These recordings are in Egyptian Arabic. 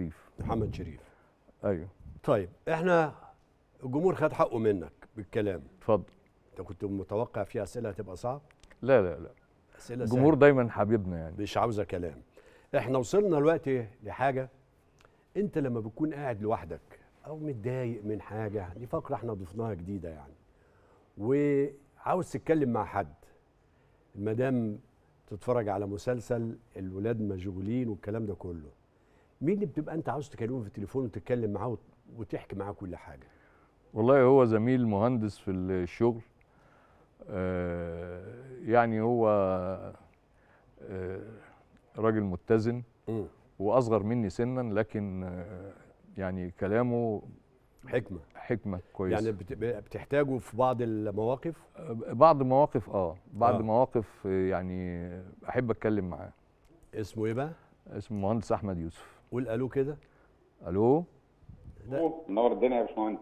شريف محمد شريف ايوه طيب احنا الجمهور خد حقه منك بالكلام اتفضل انت كنت متوقع في اسئله هتبقى صعب لا لا لا اسئله الجمهور سهلة. دايما حبيبنا يعني مش عاوزه كلام احنا وصلنا دلوقتي لحاجه انت لما بتكون قاعد لوحدك او متضايق من حاجه دي فقره احنا ضفناها جديده يعني وعاوز تتكلم مع حد المدام تتفرج على مسلسل الولاد مشغولين والكلام ده كله مين اللي بتبقى انت عاوز تكلمه في التليفون وتتكلم معاه وت- وتحكي معاه كل حاجه والله هو زميل مهندس في الشغل آه يعني هو آه راجل متزن مم. واصغر مني سنا لكن آه يعني كلامه حكمه حكمه كويسه يعني بت- بتحتاجه في بعض المواقف بعض مواقف اه بعض آه. آه. مواقف آه، يعني احب اتكلم معاه اسمه ايه بقى اسمه مهندس احمد يوسف قول الو كده الو لا. منور الدنيا يا باشمهندس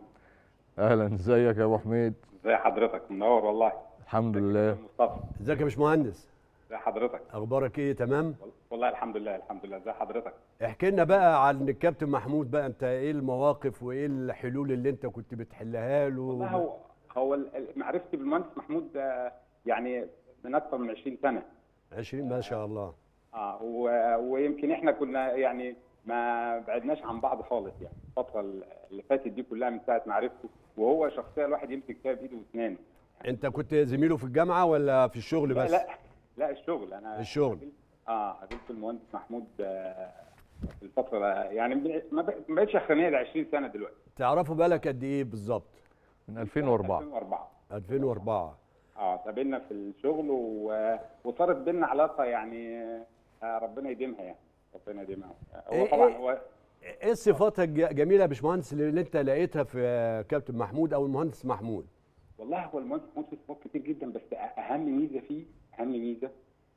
اهلا ازيك يا ابو حميد ازي حضرتك منور والله الحمد لله مصطفى ازيك يا باشمهندس ازي حضرتك اخبارك ايه تمام والله الحمد لله الحمد لله ازي حضرتك احكي لنا بقى عن الكابتن محمود بقى انت ايه المواقف وايه الحلول اللي انت كنت بتحلها له والله هو هو ال- ال- معرفتي بالمهندس محمود آه، يعني من اكثر من 20 سنه 20 ما شاء الله اه و- ويمكن احنا كنا يعني ما بعدناش عن بعض خالص يعني الفتره اللي فاتت دي كلها من ساعه معرفته وهو شخصيه الواحد يمسك فيها بايده واسنانه انت كنت زميله في الجامعه ولا في الشغل لا بس لا لا الشغل انا الشغل. قابلت- اه قابلت المهندس محمود آه، في الفتره يعني ما ب- ما بقتش اخرانيه ل 20 سنه دلوقتي تعرفه بالك قد ايه بالظبط من 2004 2004 2004 اه قابلنا في الشغل و... وصارت بينا علاقه يعني آه ربنا يديمها يعني ربنا يديمها هو إيه- طبعا إيه؟ هو ايه الصفات الجميله يا باشمهندس اللي انت لقيتها في كابتن محمود او المهندس محمود والله هو المهندس محمود فيه صفات كتير جدا بس اهم ميزه فيه اهم ميزه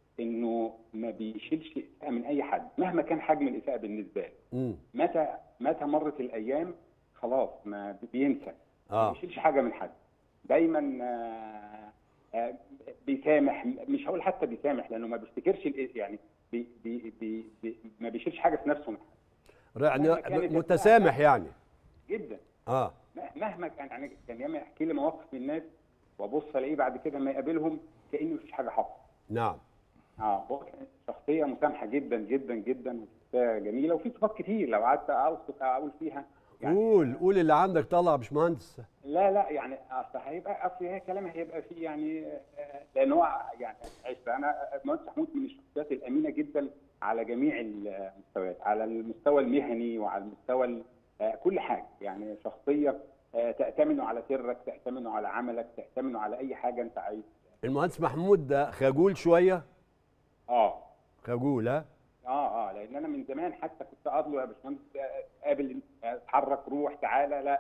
انه ما بيشيلش اساءه من اي حد مهما كان حجم الاساءه بالنسبه له امم متى متى مرت الايام خلاص ما بينسى ما اه بيشيلش حاجه من حد دايما آه، آه، بيسامح مش هقول حتى بيسامح لانه ما بيفتكرش الإيه- يعني بي بي بي بي ما بيشيلش حاجه في نفسه من حد يعني مهما كانت متسامح يعني جدا اه مه- مهما كان يعني كان ياما يحكي لي مواقف من الناس وابص الاقيه بعد كده ما يقابلهم كانه مفيش حاجه حصلت نعم اه هو كان شخصيه مسامحه جدا جدا جدا وشخصيه جميله وفي صفات كتير لو قعدت اوصف اقول فيها يعني قول قول اللي عندك طلع يا باشمهندس لا لا يعني اصل هيبقى اصل هي كلام هيبقى فيه يعني آه، لان هو يعني عشت انا مهندس محمود من الشخصيات الامينه جدا على جميع المستويات على المستوى المهني وعلى المستوى ال- آه، كل حاجه يعني شخصيه آه، تأتمن على سرك تأتمن على عملك تأتمن على اي حاجه انت عايز المهندس محمود ده خجول شويه اه خجول ها اه اه لان انا من زمان حتى كنت اقابله يا باشمهندس آه، قابل آه، اتحرك روح تعالى لا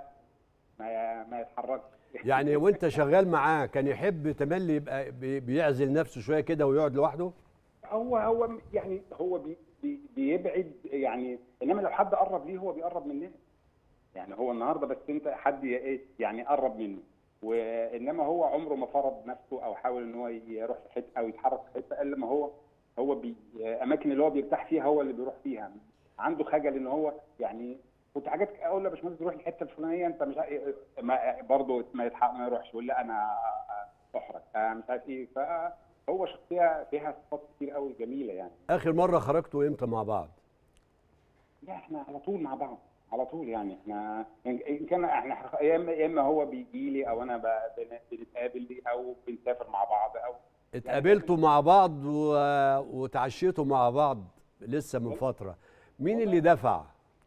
ما ما يتحركش يعني وانت شغال معاه كان يحب تملي يبقى بي- بيعزل نفسه شويه كده ويقعد لوحده هو هو يعني هو بي بي بيبعد يعني انما لو حد قرب ليه هو بيقرب مننا يعني هو النهارده بس انت حد ي- ايه يعني قرب منه وانما هو عمره ما فرض نفسه او حاول ان هو يروح في حته او يتحرك في حته الا ما هو هو بي اماكن اللي هو بيرتاح فيها هو اللي بيروح فيها عنده خجل ان هو يعني كنت حاجات اقول له يا باشمهندس روح الحته الفلانيه انت مش عارف- ما برضه ما يتحق ما يروحش يقول لا انا احرج آه، مش عارف ايه فهو شخصيه فيها صفات كتير قوي جميله يعني اخر مره خرجتوا امتى مع بعض لا احنا على طول مع بعض على طول يعني احنا ان كان احنا يا اما يا اما هو بيجي لي او انا ب- بن- بنتقابل او بنسافر مع بعض او اتقابلتوا مع بعض و... وتعشيتوا مع بعض لسه من فتره مين اللي دفع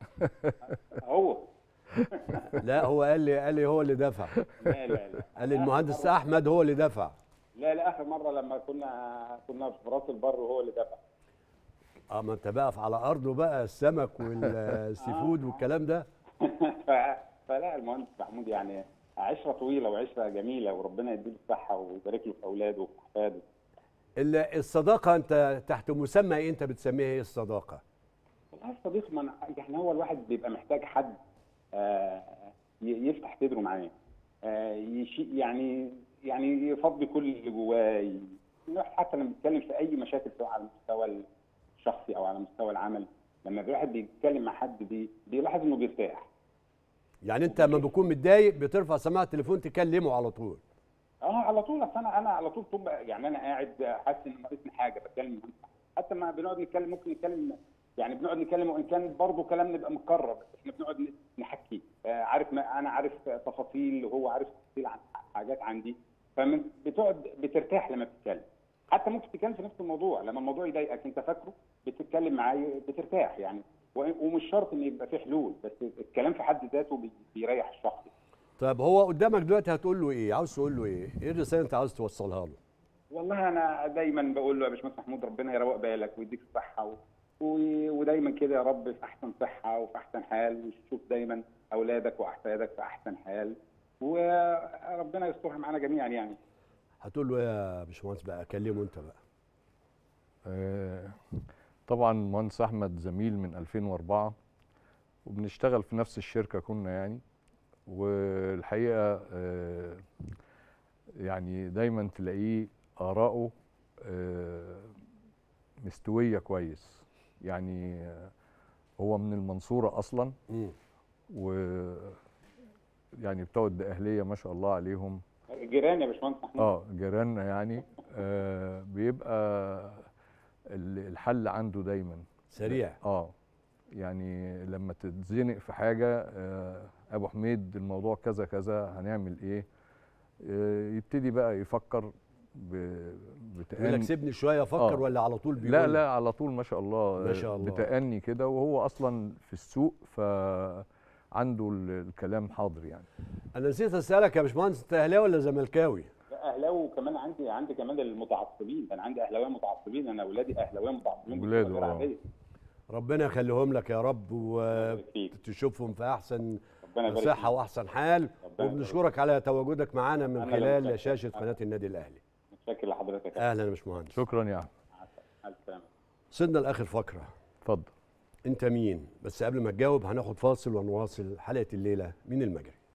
هو لا هو قال لي قال لي هو اللي دفع لا لا لا قال لي المهندس احمد هو اللي دفع لا لا اخر مره لما كنا كنا في راس البر وهو اللي دفع اه ما انت بقى في على ارضه بقى السمك والسي فود والكلام ده ف- فلا المهندس محمود يعني عشره طويله وعشره جميله وربنا يديله الصحه ويبارك له في اولاده وفي احفاده ال- الصداقه انت تحت مسمى ايه انت بتسميها ايه الصداقه والله الصديق من يعني هو الواحد بيبقى محتاج حد آه، ي- يفتح صدره معاه آه، يشي يعني يعني يفضي كل اللي جواه ي- حتى لما بيتكلم في اي مشاكل سواء على المستوى الشخصي او على مستوى العمل لما الواحد بيتكلم مع حد بي بيلاحظ انه بيرتاح يعني انت لما بتكون متضايق بترفع سماعه التليفون تكلمه على طول اه على طول اصل انا انا على طول طول يعني انا قاعد حاسس ان ناقصني حاجه بتكلم حتى ما بنقعد نتكلم ممكن نتكلم يعني بنقعد نتكلم وان كان برضه كلامنا بيبقى مكرر بس احنا بنقعد ن- نحكي آه، عارف ما انا عارف تفاصيل وهو عارف تفاصيل عن حاجات عندي فبتقعد بترتاح لما بتتكلم حتى ممكن تتكلم في نفس الموضوع لما الموضوع يضايقك انت فاكره بتتكلم معاه بترتاح يعني و- ومش شرط ان يبقى فيه حلول بس الكلام في حد ذاته بي- بيريح الشخص طيب هو قدامك دلوقتي هتقول له ايه عاوز تقول له ايه ايه الرساله انت عاوز توصلها له والله انا دايما بقول له يا باشمهندس محمود ربنا يروق بالك ويديك الصحه و... و... ودايما كده يا رب في احسن صحه وفي احسن حال وتشوف دايما اولادك واحفادك في احسن حال وربنا يسترها معانا جميعا يعني هتقول له ايه يا باشمهندس بقى كلمه انت بقى آه، طبعا مهندس احمد زميل من 2004 وبنشتغل في نفس الشركه كنا يعني والحقيقه آه، يعني دايما تلاقيه اراءه آه، مستويه كويس يعني آه، هو من المنصوره اصلا مم. و يعني بتوع الدقهليه ما شاء الله عليهم جيران يا باشمهندس محمود اه جيراننا يعني آه بيبقى ال- الحل عنده دايما سريع اه يعني لما تتزنق في حاجه آه ابو حميد الموضوع كذا كذا هنعمل ايه آه يبتدي بقى يفكر ب- يقول لك بتأني سيبني شويه افكر آه. ولا على طول بيقول لا لا على طول ما شاء الله ما شاء آه، الله. بتأني كده وهو اصلا في السوق فعنده ال- الكلام حاضر يعني انا نسيت اسالك يا باشمهندس انت اهلاوي ولا زملكاوي لا اهلاوي وكمان عندي عندي كمان المتعصبين انا عندي اهلاويه متعصبين انا اولادي اهلاويه متعصبين بصورة ولاده، غير آه. عادية. ربنا يخليهم لك يا رب يبارك فيك. وتشوفهم في احسن ربنا يبارك صحه فيك. واحسن حال ربنا وبنشكرك على تواجدك معانا من أنا اللي خلال متشكر. شاشه قناه النادي الاهلي متشكر لحضرتك اهلا يا باشمهندس شكرا يا احمد مع السلامه وصلنا لاخر فقره اتفضل انت مين بس قبل ما تجاوب هناخد فاصل ونواصل حلقه الليله من المجري